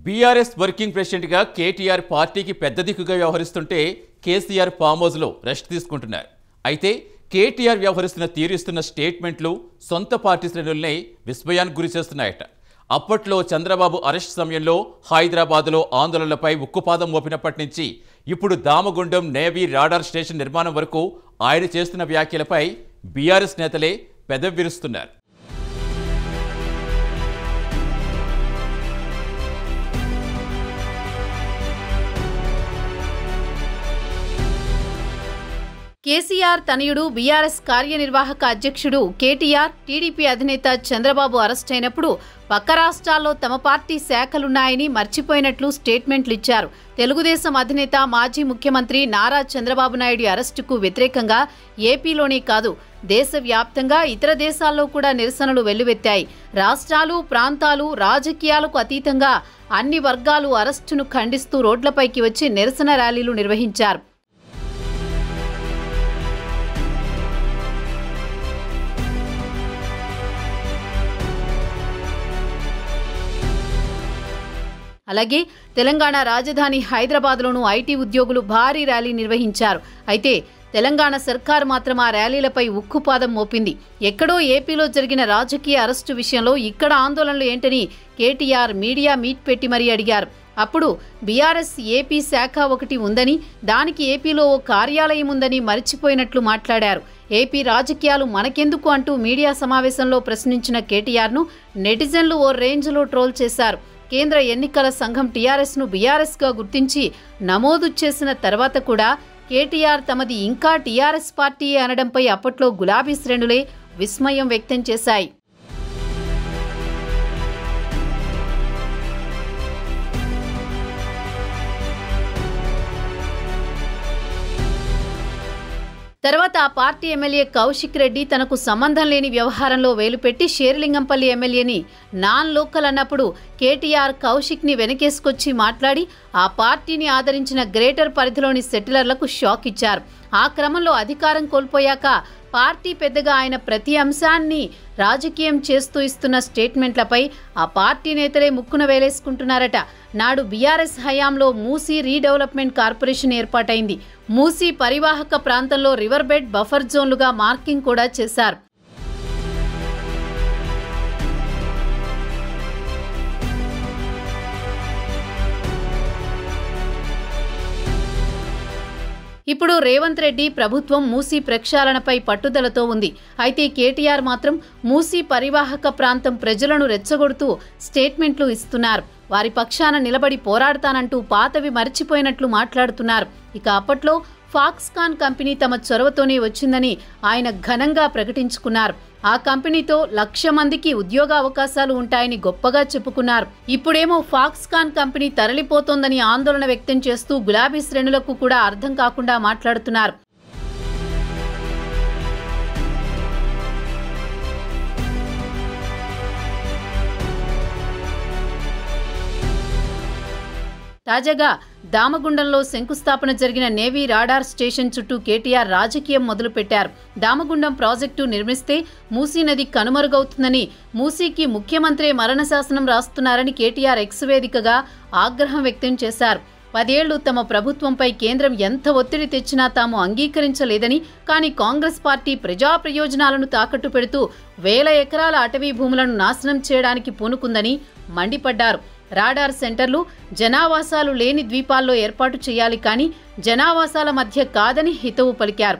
BRS working ప్రెసిడెంట్గా కేటీఆర్ పార్టీకి పెద్ద దిక్కుగా వ్యవహరిస్తుంటే కేసీఆర్ ఫామ్ హౌస్లో రెస్ట్ తీసుకుంటున్నారు అయితే కేటీఆర్ వ్యవహరిస్తున్న తీరుస్తున్న స్టేట్మెంట్లు సొంత పార్టీ శ్రేణుల్ని విస్మయానికి గురి చేస్తున్నాయట అప్పట్లో చంద్రబాబు అరెస్ట్ సమయంలో హైదరాబాద్లో ఆందోళనలపై ఉక్కుపాదం మోపినప్పటి నుంచి ఇప్పుడు దామగుండం నేవీ రాడార్ స్టేషన్ నిర్మాణం వరకు ఆయన చేస్తున్న వ్యాఖ్యలపై బీఆర్ఎస్ నేతలే పెదవి విరుస్తున్నారు కేసీఆర్ తనయుడు బీఆర్ఎస్ కార్యనిర్వాహక అధ్యక్షుడు కేటీఆర్ టీడీపీ అధినేత చంద్రబాబు అరెస్ట్ అయినప్పుడు పక్క రాష్ట్రాల్లో తమ పార్టీ శాఖలున్నాయని మర్చిపోయినట్లు స్టేట్మెంట్లు ఇచ్చారు తెలుగుదేశం అధినేత మాజీ ముఖ్యమంత్రి నారా చంద్రబాబు నాయుడు అరెస్టుకు వ్యతిరేకంగా ఏపీలోనే కాదు దేశవ్యాప్తంగా ఇతర దేశాల్లో కూడా నిరసనలు వెల్లువెత్తాయి రాష్ట్రాలు ప్రాంతాలు రాజకీయాలకు అతీతంగా అన్ని వర్గాలు అరెస్టును ఖండిస్తూ రోడ్లపైకి వచ్చి నిరసన ర్యాలీలు నిర్వహించారు అలాగే తెలంగాణ రాజధాని హైదరాబాద్లోనూ ఐటీ ఉద్యోగులు భారీ ర్యాలీ నిర్వహించారు అయితే తెలంగాణ సర్కారు మాత్రం ఆ ర్యాలీలపై ఉక్కుపాదం మోపింది ఎక్కడో ఏపీలో జరిగిన రాజకీయ అరెస్టు విషయంలో ఇక్కడ ఆందోళనలు ఏంటని కేటీఆర్ మీడియా మీట్ పెట్టి మరీ అడిగారు అప్పుడు బీఆర్ఎస్ ఏపీ శాఖ ఒకటి ఉందని దానికి ఏపీలో ఓ కార్యాలయం ఉందని మరిచిపోయినట్లు మాట్లాడారు ఏపీ రాజకీయాలు మనకెందుకు అంటూ మీడియా సమావేశంలో ప్రశ్నించిన కేటీఆర్ను నెటిజన్లు ఓ రేంజ్లో ట్రోల్ చేశారు కేంద్ర ఎన్నికల సంఘం టీఆర్ఎస్ను బీఆర్ఎస్గా గుర్తించి నమోదు చేసిన తర్వాత కూడా కేటీఆర్ తమది ఇంకా టీఆర్ఎస్ పార్టీ అనడంపై అప్పట్లో గులాబీ శ్రేణులే విస్మయం వ్యక్తం చేశాయి తర్వాత ఆ పార్టీ ఎమ్మెల్యే కౌశిక్ రెడ్డి తనకు సంబంధం లేని వ్యవహారంలో వేలుపెట్టి షేర్లింగంపల్లి ఎమ్మెల్యేని నాన్ లోకల్ అన్నప్పుడు కేటీఆర్ కౌశిక్ని వెనకేసుకొచ్చి మాట్లాడి ఆ పార్టీని ఆదరించిన గ్రేటర్ పరిధిలోని సెటిలర్లకు షాక్ ఇచ్చారు ఆ క్రమంలో అధికారం కోల్పోయాక పార్టీ పెద్దగా ఆయన ప్రతి అంశాన్ని రాజకీయం చేస్తూ ఇస్తున్న స్టేట్మెంట్లపై ఆ పార్టీ నేతలే ముక్కున వేలేసుకుంటున్నారట నాడు బీఆర్ఎస్ హయాంలో మూసీ రీడెవలప్మెంట్ కార్పొరేషన్ ఏర్పాటైంది మూసీ పరివాహక ప్రాంతంలో రివర్ బెడ్ బఫర్ జోన్లుగా మార్కింగ్ కూడా చేశారు ఇప్పుడు రేవంత్ రెడ్డి ప్రభుత్వం మూసీ ప్రక్షాళనపై పట్టుదలతో ఉంది అయితే కేటీఆర్ మాత్రం మూసీ పరివాహక ప్రాంతం ప్రజలను రెచ్చగొడుతూ స్టేట్మెంట్లు ఇస్తున్నారు వారి పక్షాన నిలబడి పోరాడతానంటూ పాతవి మర్చిపోయినట్లు మాట్లాడుతున్నారు ఇక అప్పట్లో ఫాక్స్కాన్ కంపెనీ తమ చొరవతోనే వచ్చిందని ఆయన ఘనంగా ప్రకటించుకున్నారు ఆ కంపెనీతో లక్ష మందికి ఉద్యోగ అవకాశాలు ఉంటాయని గొప్పగా చెప్పుకున్నారు ఇప్పుడేమో ఫాక్స్కాన్ కంపెనీ తరలిపోతోందని ఆందోళన వ్యక్తం చేస్తూ గులాబీ శ్రేణులకు కూడా అర్థం కాకుండా మాట్లాడుతున్నారు తాజాగా దామగుండంలో శంకుస్థాపన జరిగిన నేవీ రాడార్ స్టేషన్ చుట్టూ కేటీఆర్ రాజకీయం మొదలుపెట్టారు దామగుండం ప్రాజెక్టు నిర్మిస్తే మూసీ నది కనుమరుగవుతుందని మూసీకి ముఖ్యమంత్రి మరణశాసనం రాస్తున్నారని కేటీఆర్ ఎక్స్ వేదికగా ఆగ్రహం వ్యక్తం చేశారు పదేళ్లు తమ ప్రభుత్వంపై కేంద్రం ఎంత ఒత్తిడి తెచ్చినా తాము అంగీకరించలేదని కానీ కాంగ్రెస్ పార్టీ ప్రజా ప్రయోజనాలను తాకట్టు పెడుతూ వేల ఎకరాల అటవీ భూములను నాశనం చేయడానికి పూనుకుందని మండిపడ్డారు రాడార్ సెంటర్లు జనావాసాలు లేని ద్వీపాల్లో ఏర్పాటు చేయాలి కానీ జనావాసాల మధ్య కాదని హితవు పలికారు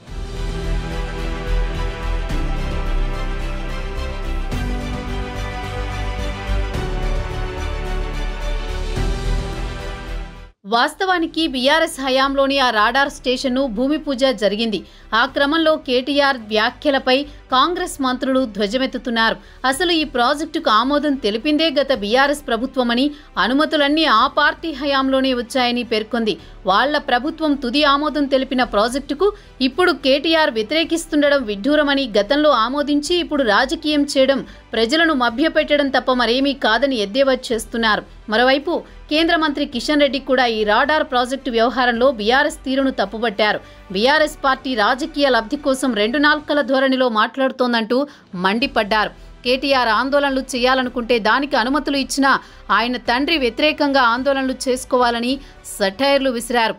వాస్తవానికి బీఆర్ఎస్ హయాంలోని ఆ రాడార్ స్టేషన్ను భూమి పూజ జరిగింది ఆ క్రమంలో కేటీఆర్ వ్యాఖ్యలపై కాంగ్రెస్ మంత్రులు ధ్వజమెత్తుతున్నారు అసలు ఈ ప్రాజెక్టుకు ఆమోదం తెలిపిందే గత బీఆర్ఎస్ ప్రభుత్వమని అనుమతులన్నీ ఆ పార్టీ హయాంలోనే వచ్చాయని పేర్కొంది వాళ్ల ప్రభుత్వం తుది ఆమోదం తెలిపిన ప్రాజెక్టుకు ఇప్పుడు కేటీఆర్ వ్యతిరేకిస్తుండడం విడ్డూరమని గతంలో ఆమోదించి ఇప్పుడు రాజకీయం చేయడం ప్రజలను మభ్యపెట్టడం తప్ప మరేమీ కాదని ఎద్దేవా చేస్తున్నారు మరోవైపు కేంద్ర మంత్రి కిషన్ రెడ్డి కూడా ఈ రాడార్ ప్రాజెక్టు వ్యవహారంలో బీఆర్ఎస్ తీరును తప్పుపట్టారు బీఆర్ఎస్ పార్టీ రాజకీయ లబ్ధి కోసం రెండు నాల్కల ధోరణిలో మాట్లాడుతోందంటూ మండిపడ్డారు కేటీఆర్ ఆందోళనలు చేయాలనుకుంటే దానికి అనుమతులు ఇచ్చినా ఆయన తండ్రి వ్యతిరేకంగా ఆందోళనలు చేసుకోవాలని సటైర్లు విసిరారు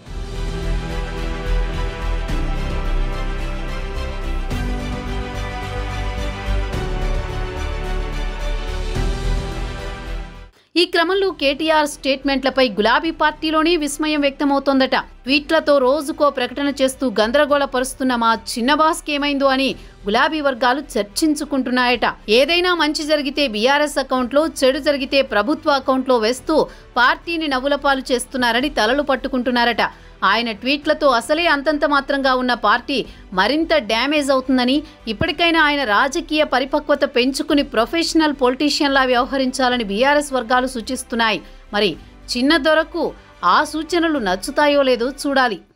ఈ క్రమంలో కేటీఆర్ స్టేట్మెంట్లపై గులాబీ పార్టీలోనే విస్మయం వ్యక్తమవుతోందట ట్వీట్లతో రోజుకో ప్రకటన చేస్తూ గందరగోళపరుస్తున్న మా చిన్న బాస్కి ఏమైందో అని గులాబీ వర్గాలు చర్చించుకుంటున్నాయట ఏదైనా మంచి జరిగితే బీఆర్ఎస్ అకౌంట్లో చెడు జరిగితే ప్రభుత్వ అకౌంట్లో వేస్తూ పార్టీని నవ్వులపాలు చేస్తున్నారని తలలు పట్టుకుంటున్నారట ఆయన ట్వీట్లతో అసలే అంతంత మాత్రంగా ఉన్న పార్టీ మరింత డ్యామేజ్ అవుతుందని ఇప్పటికైనా ఆయన రాజకీయ పరిపక్వత పెంచుకుని ప్రొఫెషనల్ పొలిటీషియన్లా వ్యవహరించాలని బీఆర్ఎస్ వర్గాలు సూచిస్తున్నాయి మరి చిన్న దొరకు ఆ సూచనలు నచ్చుతాయో లేదో చూడాలి